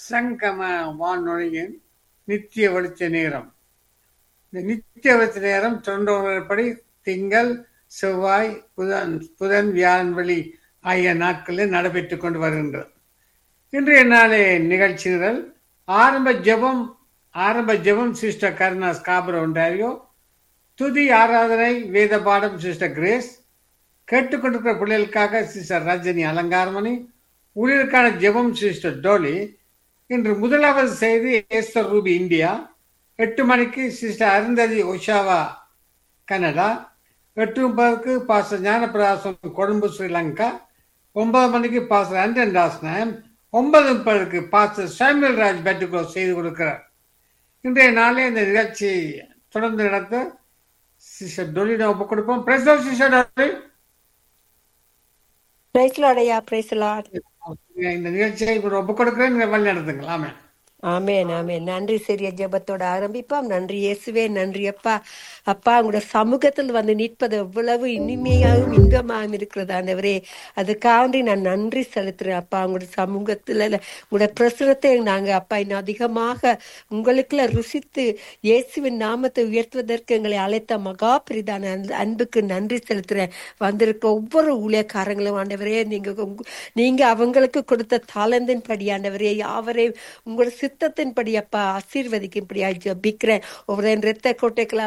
சங்கம வானொலியின் நித்திய வெளிச்ச நேரம் இந்த நித்திய வெளிச்ச நேரம் தொண்டர்படி திங்கள் செவ்வாய் புதன் புதன் வியாழன் வெள்ளி ஆகிய நாட்களில் நடைபெற்றுக் கொண்டு வருகின்றது இன்றைய நாளே நிகழ்ச்சிகள் ஆரம்ப ஜெபம் ஆரம்ப ஜெபம் சிஸ்டர் கருணா ஸ்காபர் ஒன்றாரியோ துதி ஆராதனை வேத பாடம் சிஸ்டர் கிரேஸ் கேட்டுக்கொண்டிருக்கிற பிள்ளைகளுக்காக சிஸ்டர் ரஜினி அலங்காரமணி ஊழியருக்கான ஜெபம் சிஸ்டர் டோலி இன்று முதலாவது செய்தி ஏஸ்டர் ரூபி இந்தியா எட்டு மணிக்கு சிஸ்டர் அருந்ததி ஒஷாவா கனடா எட்டு முப்பதுக்கு பாஸ்டர் ஞானபிரகாசம் கொழும்பு ஸ்ரீலங்கா ஒன்பது மணிக்கு பாஸ்டர் அண்டன் தாஸ்நாயம் ஒன்பது முப்பதுக்கு பாஸ்டர் சாமுவேல் ராஜ் பெட்டுக்கோ செய்து கொடுக்கிறார் இன்றைய நாளே இந்த நிகழ்ச்சி தொடர்ந்து நடத்த சிஸ்டர் டொலினை ஒப்புக் கொடுப்போம் பிரசவ் சிஸ்டர் டொலி பிரைஸ்லாடையா பிரைஸ்லாட் இந்த நிகழ்ச்சியை இப்ப ஒப்புக் கொடுக்கிறேன் நீங்க வழி நடத்துங்கள் ஆமே ஆமேன் ஆமேன் நன்றி சிறிய ஜெபத்தோட ஆரம்பிப்போம் நன்றி இயேசுவே நன்றி அப்பா அப்பா உங்களோட சமூகத்தில் வந்து நிற்பது எவ்வளவு இனிமையாகவும் இன்பமாகவும் இருக்கிறது ஆண்டவரே அதுக்காண்டி நான் நன்றி செலுத்துறேன் அப்பா உங்களோட சமூகத்துல உங்களோட பிரசுரத்தை நாங்க அப்பா இன்னும் அதிகமாக உங்களுக்குள்ள ருசித்து இயேசுவின் நாமத்தை உயர்த்துவதற்கு எங்களை அழைத்த மகா பிரிதான அந்த அன்புக்கு நன்றி செலுத்துறேன் வந்திருக்க ஒவ்வொரு ஊழியக்காரங்களும் ஆண்டவரே நீங்க உங்க- நீங்க அவங்களுக்கு கொடுத்த தாளந்தின் படி ஆண்டவரே யாவரையும் உங்களோட சித்தத்தின்படி அப்பா ஆசீர்வதிக்கும்படியா ஜபிக்கிறேன் ஒவ்வொரு இரத்த கோட்டைகளை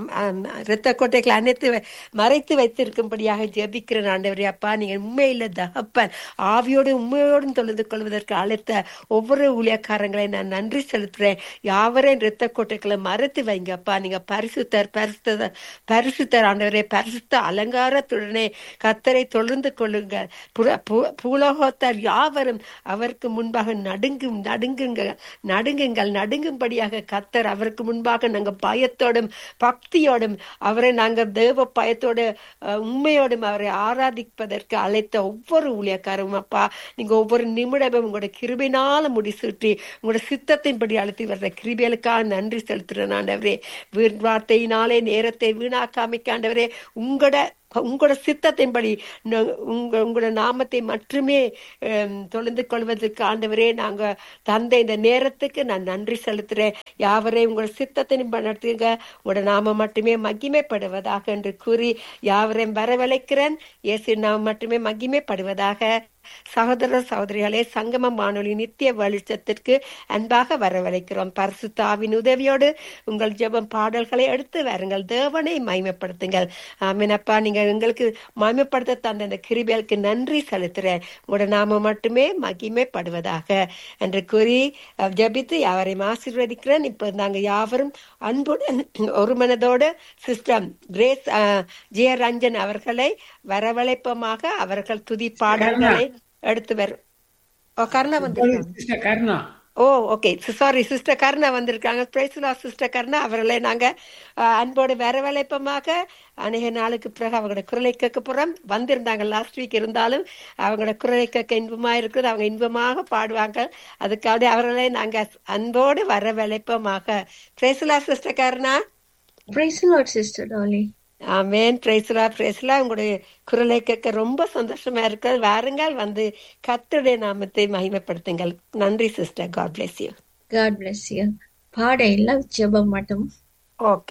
இரத்த கோட்டைகளை அனைத்து வை- மறைத்து வைத்திருக்கும்படியாக ஜெபிக்கிறேன் ஆண்டவரே அப்பா நீங்க உண்மையில தகப்பன் ஆவியோடு உண்மையோடும் தொழுது கொள்வதற்கு அழைத்த ஒவ்வொரு ஊழியக்காரங்களை நான் நன்றி செலுத்துறேன் யாவரையும் இரத்த கோட்டைகளை மறைத்து வைங்க அப்பா நீங்க பரிசுத்தர் பரிசுத்தர் பரிசுத்தர் ஆண்டவரே பரிசுத்த அலங்காரத்துடனே கத்தரை தொழுந்து கொள்ளுங்க புற- பூ- பூலோகத்தார் யாவரும் அவருக்கு முன்பாக நடுங்கும் நடுங்குங்க நடுங்குங்கள் நடுங்கும்படியாக கத்தர் அவருக்கு முன்பாக நாங்க பயத்தோடும் பக்தியோடும் அவரை நாங்க தேவ பயத்தோடு அஹ், உண்மையோடும் அவரை ஆராதிப்பதற்கு அழைத்த ஒவ்வொரு ஊழியக்காரும் அப்பா நீங்க ஒவ்வொரு நிமிடமும் உங்களோட கிருபினால முடிசூட்டி உங்களோட சித்தத்தின்படி அழைத்து வர்ற கிருபிகளுக்காக நன்றி செலுத்துறேன் ஆண்டவரே வீண் வார்த்தையினாலே நேரத்தை வீணாக்காமிக்க ஆண்டவரே உங்களோட உங்களோட சித்தத்தின்படி ந- உங்க உங்களோட நாமத்தை மட்டுமே ஹம், தொழுந்து கொள்வதற்கு ஆண்டவரே நாங்க தந்த இந்த நேரத்துக்கு நான் நன்றி செலுத்துறேன் யாவரையும் உங்களோட சித்தத்தின் நடத்துங்க உங்களோட நாம மட்டுமே மகிமைப்படுவதாக என்று கூறி யாவரையும் வரவழைக்கிறேன் இயேசு நாமம் மட்டுமே மகிமைப்படுவதாக சகோதர சகோதரிகளே சங்கமம் வானொலி நித்திய வெளிச்சத்திற்கு அன்பாக வரவழைக்கிறோம் பரிசுத்தாவின் உதவியோடு உங்கள் ஜெபம் பாடல்களை எடுத்து வாருங்கள் தேவனை மகிமைப்படுத்துங்கள் ஆமீனப்பா நீங்க எங்களுக்கு மகிமைப்படுத்த தந்த இந்த கிருபியலுக்கு நன்றி செலுத்துறேன் உங்களோட நாம மட்டுமே மகிமைப்படுவதாக என்று கூறி அஹ், ஜெபித்து யாவரையும் ஆசீர்வதிக்கிறேன் இப்போ நாங்க யாவரும் அன்புடன் ஒரு மனதோடு சிஸ்டம் கிரேஸ் அஹ், ஜெய ரஞ்சன் அவர்களை வரவழைப்பமாக அவர்கள் துதி பாடல்களை எடுத்து வரும் ஓ கருணா வந்திருக்காங்க சிஸ்டர் கருணா ஓ ஓகே சாரி சிஸ்டர் கருணா வந்திருக்காங்க பிரைஸ்லா சிஸ்டர் கருணா அவர்களை நாங்க அஹ், அன்போடு வரவழைப்பமாக அநேக நாளுக்கு பிறகு அவங்களோட குரலை கேட்க போறோம் வந்திருந்தாங்க லாஸ்ட் வீக் இருந்தாலும் அவங்களோட குரலை கேட்க இன்பமா இருக்குது அவங்க இன்பமாக பாடுவாங்க அதுக்காக அவர்களை நாங்க அன்போடு வரவழைப்பமாக praise the Lord sister Karuna Praise the Lord, Sister Dolly. ஆமேன் பிரைஸ்லா பிரைஸ்லா உங்களுடைய குரலை கேட்க ரொம்ப சந்தோஷமா இருக்கு வாருங்கள் வந்து கர்த்தருடைய நாமத்தை மகிமைப்படுத்துங்கள் நன்றி sister God bless you God bless you. பாட எல்லாம் ஜெபம் மட்டும் ஓகே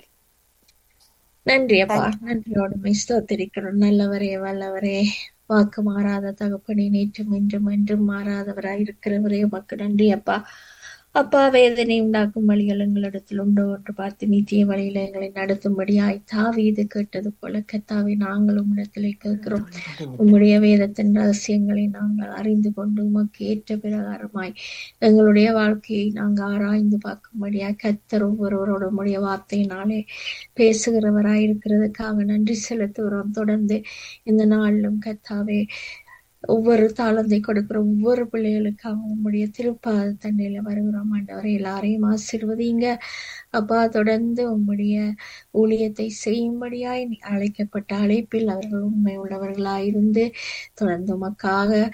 நன்றி அப்பா நன்றியோடு ஸ்தோத்திரிக்கிறோம் நல்லவரே வல்லவரே வாக்கு மாறாத தகப்பனே நேற்றும் இன்றும் என்றும் மாறாதவராய் இருக்கிறவரே உமக்கு நன்றி அப்பா அப்பா வேதனை உண்டாக்கும் வழிகள் எங்களிடத்தில் உண்டோ என்று பார்த்து நித்திய வழியில எங்களை நடத்தும்படியாய் தாவீது கேட்டது போல கத்தாவை நாங்கள் உம்மிடத்திலே கேட்கிறோம் உம்முடைய வேதத்தின் ரகசியங்களை நாங்கள் அறிந்து கொண்டு உமக்கு ஏற்ற பிரகாரமாய் எங்களுடைய வாழ்க்கையை நாங்கள் ஆராய்ந்து பார்க்கும்படியாய் கத்தர் ஒவ்வொருவரோட உம்முடைய வார்த்தையினாலே பேசுகிறவராய் இருக்கிறதுக்காக நன்றி செலுத்துகிறோம் தொடர்ந்து இந்த நாளிலும் கத்தாவே ஒவ்வொரு தாளந்தை கொடுக்கிற ஒவ்வொரு பிள்ளைகளுக்காக உம்முடைய திருப்பாத தண்டையில வருகிறோம் ஆண்டவரை எல்லாரையும் ஆசீர்வதிங்க அப்பா தொடர்ந்து உம்முடைய ஊழியத்தை செய்யும்படியாய் அழைக்கப்பட்ட அழைப்பில் அவர்கள் உண்மை உள்ளவர்களாயிருந்து தொடர்ந்து உமக்காக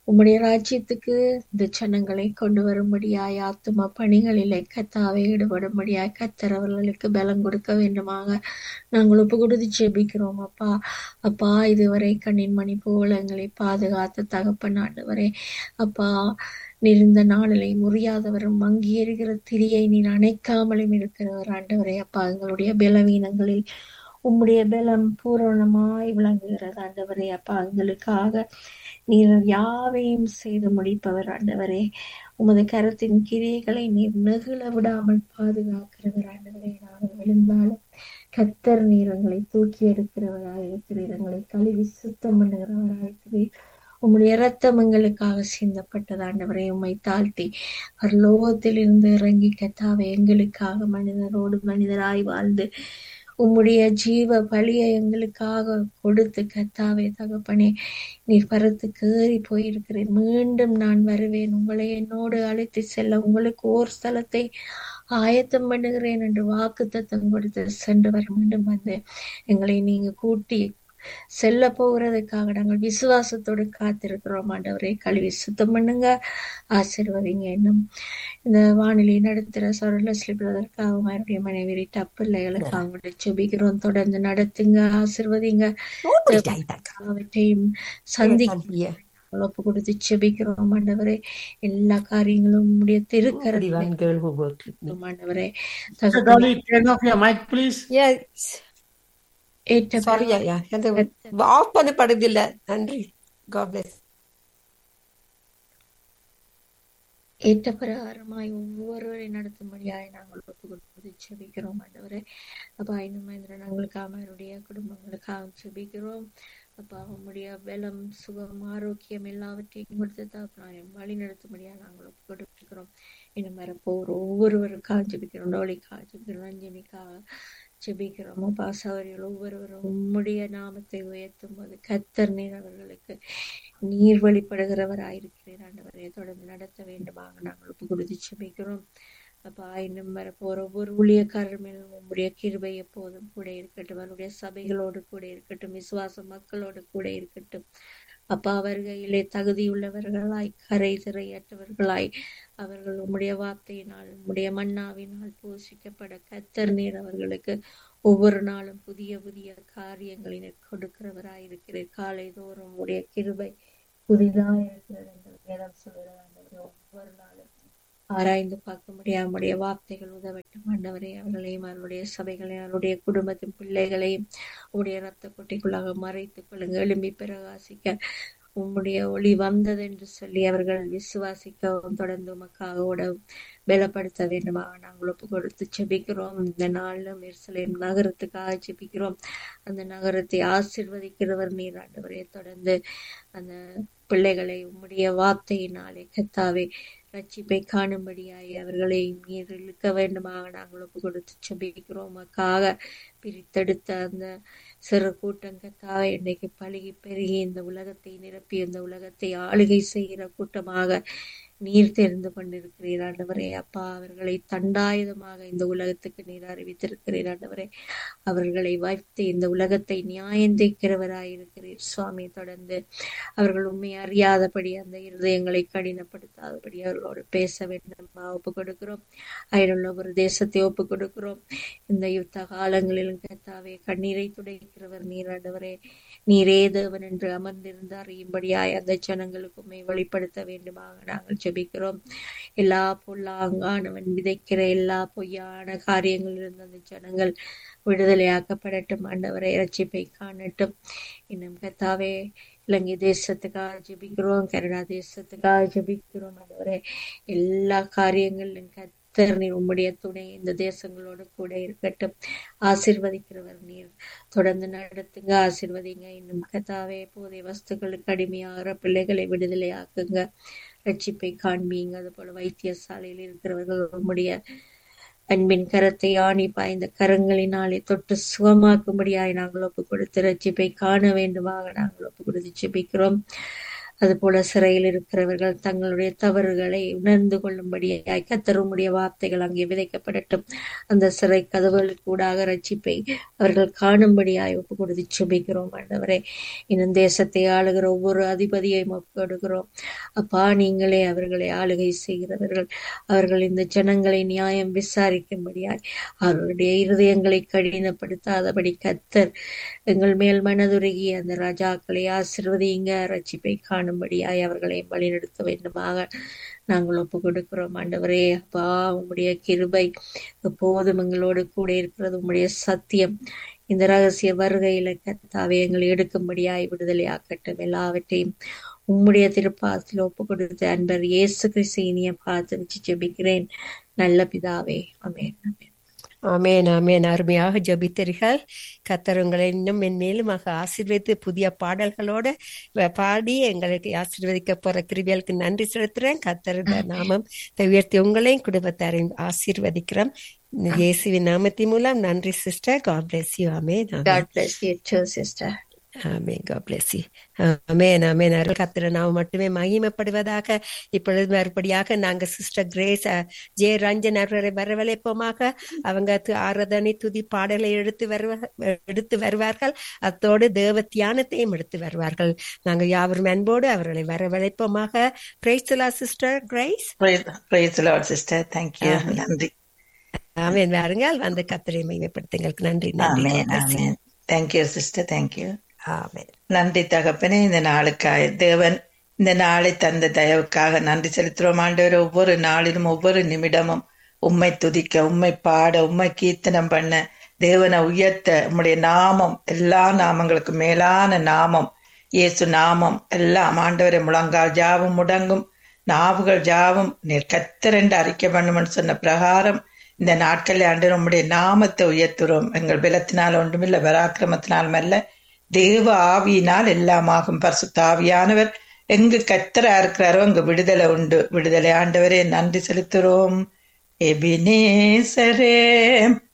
உம்முடைய ராஜ்யத்துக்கு இந்த ஜனங்களை கொண்டு வரும்படியாய் ஆத்தும பணிகளிலே கத்தாவை ஈடுபடும்படியாய் கத்தர் அவர்களுக்கு பலம் கொடுக்க வேண்டுமாக நாங்கள் ஒப்பு கொடுத்து ஜெபிக்கிறோம் அப்பா அப்பா இதுவரை கண்ணின் மணி போல எங்களை பாதுகாத்த தகப்பன் ஆண்டவரே அப்பா நீர் இந்த நாளிலே முறியாதவரும் மங்கி எறிகிற திரியை நீர் அணைக்காமலும் இருக்கிறவர் ஆண்டவரே அப்பா எங்களுடைய பலவீனங்களில் உம்முடைய பலம் பூரணமாய் விளங்குகிறது ஆண்டவரே அப்பா எங்களுக்காக நீர் யாவையும் செய்து முடிப்பவர் ஆண்டவரே உமது கரத்தின் கிரியைகளை நீர் நெகிழ விடாமல் பாதுகாக்கிறவர் ஆண்டவரே நாங்கள் விழுந்தாலும் கத்தர் நீர் எங்களை தூக்கி எடுக்கிறவராக இருக்கிறீர் எங்களை கழுவி சுத்தம் பண்ணுகிறவராக இருக்கிறீர் உம்முடைய இரத்தம் எங்களுக்காக சிந்தப்பட்டது ஆண்டவரை உம்மை தாழ்த்தி பரலோகத்தில் இருந்து இறங்கி கத்தாவை எங்களுக்காக மனிதரோடு மனிதராய் வாழ்ந்து உம்முடைய ஜீவ பலியை எங்களுக்காக கொடுத்து கத்தாவே தகப்பனே நீர் பரத்துக்கு ஏறி போயிருக்கிறேன் மீண்டும் நான் வருவேன் உங்களை என்னோடு அழைத்து செல்ல உங்களுக்கு ஓர் ஸ்தலத்தை ஆயத்தம் பண்ணுகிறேன் என்று வாக்கு தத்தம் கொடுத்து சென்று வர மீண்டும் வந்து எங்களை நீங்க கூட்டி செல்ல போகிறதுக்காக நாங்கள் விசுவாசத்தோடு காத்திருக்கிறோம் ஆண்டவரே கழுவி சுத்தம் பண்ணுங்க ஆசீர்வதிங்க இன்னும் இந்த வானிலை நடத்துகிற சொரலஸ்லி பிரதற்காக அவருடைய மனைவி ரீட்டா பிள்ளைகளுக்கு அவங்களை செபிக்கிறோம் தொடர்ந்து நடத்துங்க ஆசீர்வதிங்க அவற்றையும் சந்திக்க ஒப்பு கொடுத்து செபிக்கிறோம் ஆண்டவரே எல்லா காரியங்களும் உடைய திருக்கரத்தில் ஆண்டவரே Sister Dolly, turn off your mic, please. ஏற்ற சாரி ஐயா அந்த ஆஃப் பண்ணப்படுதில்ல நன்றி காட் பிளஸ் ஏற்ற பிரகாரமாய் ஒவ்வொருவரை நடத்தும்படியாய் நாங்கள் ஒப்பு கொடுத்து செபிக்கிறோம் ஆண்டவரே அப்பா இன்னும் மகேந்திரன் நாங்களுக்காக அவருடைய குடும்பங்களுக்காக செபிக்கிறோம் அப்பா உம்முடைய பலம் சுகம் ஆரோக்கியம் எல்லாவற்றையும் கொடுத்து தான் வழி நடத்தும்படியா நாங்கள் ஒப்பு கொடுக்கிறோம் இன்னும் வரப்போர் ஒவ்வொருவருக்காக ஜெபிக்கிறோம் டோலிக்காக ஜெபிக்கிறோம் ரஞ்சனிக்காக ஜெபிக்கிறோம் அப்பா சௌரியர்கள் ஒவ்வொருவரும் உம்முடைய நாமத்தை உயர்த்தும் போது கத்தர் நீர் அவர்களுக்கு நீர் வழிபடுகிறவராயிருக்கிறீர் ஆண்டவரை தொடர்ந்து நடத்த வேண்டுமாக நாங்கள் ஒப்பு கொடுத்து ஜெபிக்கிறோம் அப்பா இன்னும் வரப்போற ஒவ்வொரு ஊழியக்காரர் மேலும் உம்முடைய கிருபை எப்போதும் கூட இருக்கட்டும் அவருடைய சபைகளோடு கூட இருக்கட்டும் விசுவாச மக்களோடு கூட இருக்கட்டும் அப்பா அவர்களிலே தகுதியுள்ளவர்களாய் கரை திரையற்றவர்களாய் அவர்கள் உம்முடைய வார்த்தையினால் உம்முடைய மன்னாவினால் போஷிக்கப்பட கத்தர் நீர் அவர்களுக்கு ஒவ்வொரு நாளும் புதிய புதிய காரியங்களை கொடுக்கிறவராய் இருக்கிறீர் காலை தோறும் உடைய கிருபை புதிதாக இருக்கிறது என்று வேதம் சொல்கிறார் ஒவ்வொரு நாளும் ஆராய்ந்து பார்க்க முடியாமுடைய வார்த்தைகள் உதவட்டும் ஆண்டவரே அவர்களையும் அவருடைய சபைகளையும் அவருடைய குடும்பத்தின் பிள்ளைகளையும் உடைய ரத்த கொட்டைக்குள்ளாக மறைத்துக் கொள்ளுங்க எழும்பி பிரகாசிக்க உம்முடைய ஒளி வந்தது என்று சொல்லி அவர்கள் விசுவாசிக்கவும் தொடர்ந்து உமக்காக உடவும் பலப்படுத்த வேண்டுமாக நாங்கள் ஒப்பு கொடுத்து செபிக்கிறோம் இந்த நாளிலும் எருசலேம் நகரத்துக்காக செபிக்கிறோம் அந்த நகரத்தை ஆசிர்வதிக்கிறவர் நீர் ஆண்டவரே தொடர்ந்து அந்த பிள்ளைகளை உம்முடைய வார்த்தையினாலே கத்தாவே ரட்சிப்பை காணும்படியாய் அவர்களை நீர் இழுக்க வேண்டுமாக நாங்கள் ஒப்பு கொடுத்து செபிக்கிறோம் உமக்காக பிரித்தெடுத்த அந்த சிறு கூட்டம் கத்தாவே இன்னைக்கு பழகி பெருகி இந்த உலகத்தை நிரப்பி இந்த உலகத்தை ஆளுகை செய்கிற கூட்டமாக நீர் தெரிந்து கொண்டிருக்கிறீர் ஆண்டவரே அப்பா அவர்களை தண்டாயுதமாக இந்த உலகத்துக்கு நீர் அறிவித்திருக்கிறீர் ஆண்டவரே அவர்களை வைத்து இந்த உலகத்தை நியாயந்திக்கிறவராயிருக்கிறீர் சுவாமி தொடர்ந்து அவர்கள் உண்மை அறியாதபடி அந்த இருதயங்களை கடினப்படுத்தாதபடி அவர்களோடு பேச வேண்டும் ஒப்பு கொடுக்கிறோம் அயலுள்ள ஒரு தேசத்தை ஒப்பு கொடுக்கிறோம் இந்த யுத்த காலங்களிலும் கத்தாவே கண்ணீரை துடைக்கிறவர் நீர் ஆண்டவரே நீரே தேவன் என்று அமர்ந்திருந்து அறியும்படியாய் அந்த ஜனங்களுக்கு உண்மை வெளிப்படுத்த வேண்டுமாக நாங்கள் ஜெபிக்கிறோம் எல்லா பொல்லாங்கானவன் விதைக்கிற எல்லா பொய்யான காரியங்களிலிருந்து அந்த ஜனங்கள் விடுதலையாக்கப்படட்டும் ஆண்டவரை ரட்சிப்பை காணட்டும் இன்னும் கத்தாவே இலங்கை தேசத்துக்காக ஜெபிக்கிறோம் கனடா தேசத்துக்காக ஜெபிக்கிறோம் ஆண்டவரே எல்லா காரியங்களிலும் கத்தர் நீர் உம்முடைய துணை இந்த தேசங்களோடு கூட இருக்கட்டும் ஆசிர்வதிக்கிறவர் நீர் தொடர்ந்து நடத்துங்க ஆசிர்வதிங்க இன்னும் கத்தாவே போதைய வஸ்துக்களுக்கு அடிமையாகிற பிள்ளைகளை விடுதலையாக்குங்க ரட்சிப்பை காண்பீங்க அது போல வைத்தியசாலையில் இருக்கிறவர்கள் உம்முடைய அன்பின் கரத்தை ஆணி பாய்ந்த கரங்களினாலே தொட்டு சுகமாக்கும்படியாய் நாங்கள் ஒப்பு கொடுத்து ரட்சிப்பை காண வேண்டுமாக நாங்கள் ஒப்பு கொடுத்து ஜெபிக்கிறோம் அதுபோல சிறையில் இருக்கிறவர்கள் தங்களுடைய தவறுகளை உணர்ந்து கொள்ளும்படியாய் கத்தருமுடைய வார்த்தைகள் அங்கே விதைக்கப்படட்டும் அந்த சிறை கதவுகளுக்கு கூடாக ரட்சிப்பை அவர்கள் காணும்படியாய் ஒப்பு கொடுத்து சுபிக்கிறோம் ஆண்டவரே இன்னும் தேசத்தை ஆளுகிற ஒவ்வொரு அதிபதியையும் ஒப்பு கொடுக்கிறோம் அப்பா நீங்களே அவர்களை ஆளுகை செய்கிறவர்கள் அவர்கள் இந்த ஜனங்களை நியாயம் விசாரிக்கும்படியாய் அவர்களுடைய இருதயங்களை கடினப்படுத்தாதபடி கத்தர் எங்கள் மேல் மனதுருகி அந்த ராஜாக்களை ஆசிர்வதிங்க ரட்சிப்பை காணும்படியாய் அவர்களை வழிநடத்த வேண்டுமாக நாங்கள் ஒப்பு கொடுக்கிறோம் ஆண்டவரே அப்பா உம்முடைய கிருபை எப்போதும் எங்களோடு கூட இருக்கிறது உம்முடைய சத்தியம் இந்த ரகசிய வருகையில கத்தாவே எங்களை எடுக்கும்படியாய் விடுதலை ஆக்கட்டும் எல்லாவற்றையும் உம்முடைய திருப்பாத்தில் ஒப்பு கொடுத்த அன்பர் இயேசு கிறிஸ்து இனிய பார்த்து வச்சு ஜெபிக்கிறேன் நல்ல பிதாவே அமேன் அமேன் ஆமேன் ஆமேன் அருமையாக ஜபித்தீர்கள் கத்தர் உங்களை இன்னும் மென்மேலுமாக ஆசீர்வதித்து புதிய பாடல்களோட வ- பாடி எங்களுக்கு ஆசீர்வதிக்க போற கிருபியலுக்கு நன்றி செலுத்துறேன் கத்தர் நாமம் உயர்த்தி உங்களையும் குடும்பத்தாரையும் ஆசீர்வதிக்கிறோம் இயேசுவின் நாமத்தின் மூலம் நன்றி சிஸ்டர் காட் பிளஸ் யூ ஆமேன் ஆமேன் God bless you too, sister. ஆமென் God bless you. ஆமென் ஆமென் அருள் கத்திர நாம் மட்டுமே மகிமைப்படுவதாக இப்பொழுது மறுபடியாக நாங்க sister Grace uh, J Ranjan அவர்களை வரவழைப்போமாக அவங்க து- ஆராதனை துதி பாடலை எடுத்து வருவ எடுத்து வருவார்கள் அத்தோடு தேவ தியானத்தையும் எடுத்து வருவார்கள் நாங்கள் யாவரும் அன்போடு அவர்களை வரவழைப்போமாக praise the Lord sister Grace Praise, praise the Lord, sister. Thank you. ஆமென் நன்றி ஆமென் வாருங்கள் வந்து கத்திரை மகிமைப்படுத்துங்களுக்கு நன்றி நன்றி God ஆமென் bless you. ஆமென் தேங்க்யூ சிஸ்டர் தேங்க்யூ ஆமென் நன்றி தகப்பனே இந்த நாளுக்காக தேவன் இந்த நாளை தந்த தயவுக்காக நன்றி செலுத்துறோம் ஆண்டவர் ஒவ்வொரு நாளிலும் ஒவ்வொரு நிமிடமும் உம்மை துதிக்க உம்மை பாட உம்மை கீர்த்தனம் பண்ண தேவனை உயர்த்த உம்முடைய நாமம் எல்லா நாமங்களுக்கும் மேலான நாமம் இயேசு நாமம் எல்லாம் ஆண்டவரை முழங்கால் ஜாவும் முடங்கும் நாவுகள் ஜாவும் நீர் கத்தரென்று அறிக்கை பண்ணும்னு சொன்ன பிரகாரம் இந்த நாட்களில் ஆண்டு நம்முடைய நாமத்தை உயர்த்துறோம் எங்கள் பலத்தினால் ஒன்றுமில்லை பராக்கிரமத்தினாலும் அல்ல தேவ ஆவியினால் எல்லாமாகும் பரிசுத்த ஆவியானவர் எங்கு கத்தரா இருக்கிறாரோ அங்கு விடுதலை உண்டு விடுதலை ஆண்டவரே நன்றி செலுத்துறோம் எபினேசரே